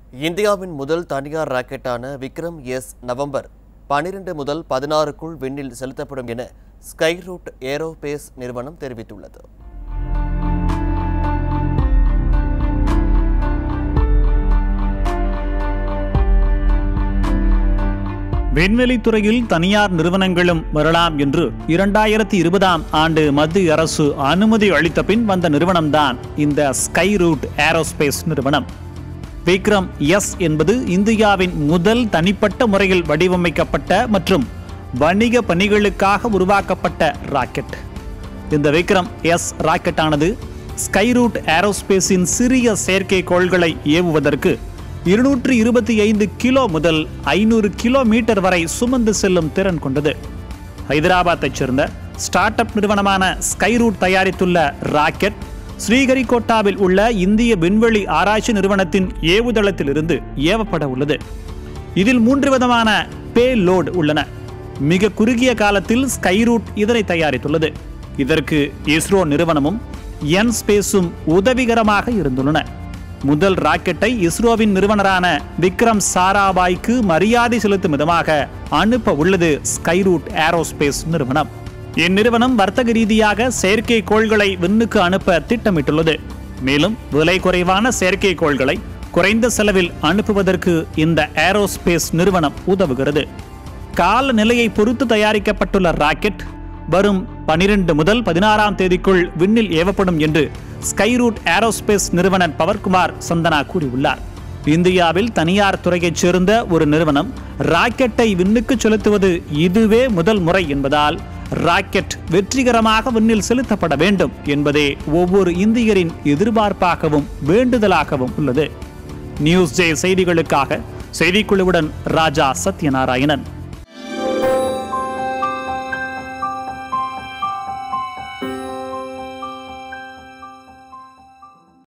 இந்தியாவின் முதல் தனியார் ராக்கெட்டான விக்ரம் எஸ் நவம்பர் பனிரெண்டு முதல் பதினாறுக்குள் விண்ணில் செலுத்தப்படும் என ஸ்கைரூட் ஏரோபேஸ் நிறுவனம் தெரிவித்துள்ளது விண்வெளித்துறையில் தனியார் நிறுவனங்களும் வரலாம் என்று இரண்டாயிரத்தி இருபதாம் ஆண்டு மத்திய அரசு அனுமதி அளித்த பின் வந்த நிறுவனம்தான் இந்த ஸ்கை ரூட் ஏரோஸ்பேஸ் நிறுவனம் விக்ரம் எஸ் என்பது இந்தியாவின் முதல் தனிப்பட்ட முறையில் வடிவமைக்கப்பட்ட மற்றும் வணிக பணிகளுக்காக உருவாக்கப்பட்ட ராக்கெட் இந்த விக்ரம் எஸ் ராக்கெட்டானது ஸ்கைரூட் ஏரோஸ்பேஸின் சிறிய செயற்கைக்கோள்களை ஏவுவதற்கு இருநூற்று இருபத்தி ஐந்து கிலோ முதல் ஐநூறு கிலோமீட்டர் வரை சுமந்து செல்லும் திறன் கொண்டது ஹைதராபாத்தைச் சேர்ந்த ஸ்டார்ட் அப் நிறுவனமான ஸ்கைரூட் தயாரித்துள்ள ராக்கெட் ஸ்ரீஹரிகோட்டாவில் உள்ள இந்திய விண்வெளி ஆராய்ச்சி நிறுவனத்தின் ஏவுதளத்திலிருந்து ஏவப்பட உள்ளது இதில் மூன்று விதமான பே லோட் உள்ளன மிக குறுகிய காலத்தில் ஸ்கைரூட் இதனை தயாரித்துள்ளது இதற்கு இஸ்ரோ நிறுவனமும் என் ஸ்பேஸும் உதவிகரமாக இருந்துள்ளன முதல் ராக்கெட்டை இஸ்ரோவின் நிறுவனரான விக்ரம் சாராபாய்க்கு மரியாதை செலுத்தும் விதமாக அனுப்ப உள்ளது ஸ்கைரூட் ஏரோஸ்பேஸ் நிறுவனம் இந்நிறுவனம் வர்த்தக ரீதியாக செயற்கைக்கோள்களை விண்ணுக்கு அனுப்ப திட்டமிட்டுள்ளது மேலும் விலை குறைவான செயற்கைக்கோள்களை குறைந்த செலவில் அனுப்புவதற்கு இந்த ஏரோஸ்பேஸ் நிறுவனம் உதவுகிறது கால நிலையை பொறுத்து தயாரிக்கப்பட்டுள்ள ராக்கெட் வரும் பனிரெண்டு முதல் பதினாறாம் தேதிக்குள் விண்ணில் ஏவப்படும் என்று ஸ்கைரூட் ஏரோஸ்பேஸ் நிறுவனர் பவர்குமார் சந்தனா கூறியுள்ளார் இந்தியாவில் தனியார் துறையைச் சேர்ந்த ஒரு நிறுவனம் ராக்கெட்டை விண்ணுக்கு செலுத்துவது இதுவே முதல் முறை என்பதால் ராக்கெட் வெற்றிகரமாக விண்ணில் செலுத்தப்பட வேண்டும் என்பதே ஒவ்வொரு இந்தியரின் எதிர்பார்ப்பாகவும் வேண்டுதலாகவும் உள்ளது நியூஸ் ஜே செய்திகளுக்காக செய்திக்குழுவுடன் ராஜா சத்யநாராயணன்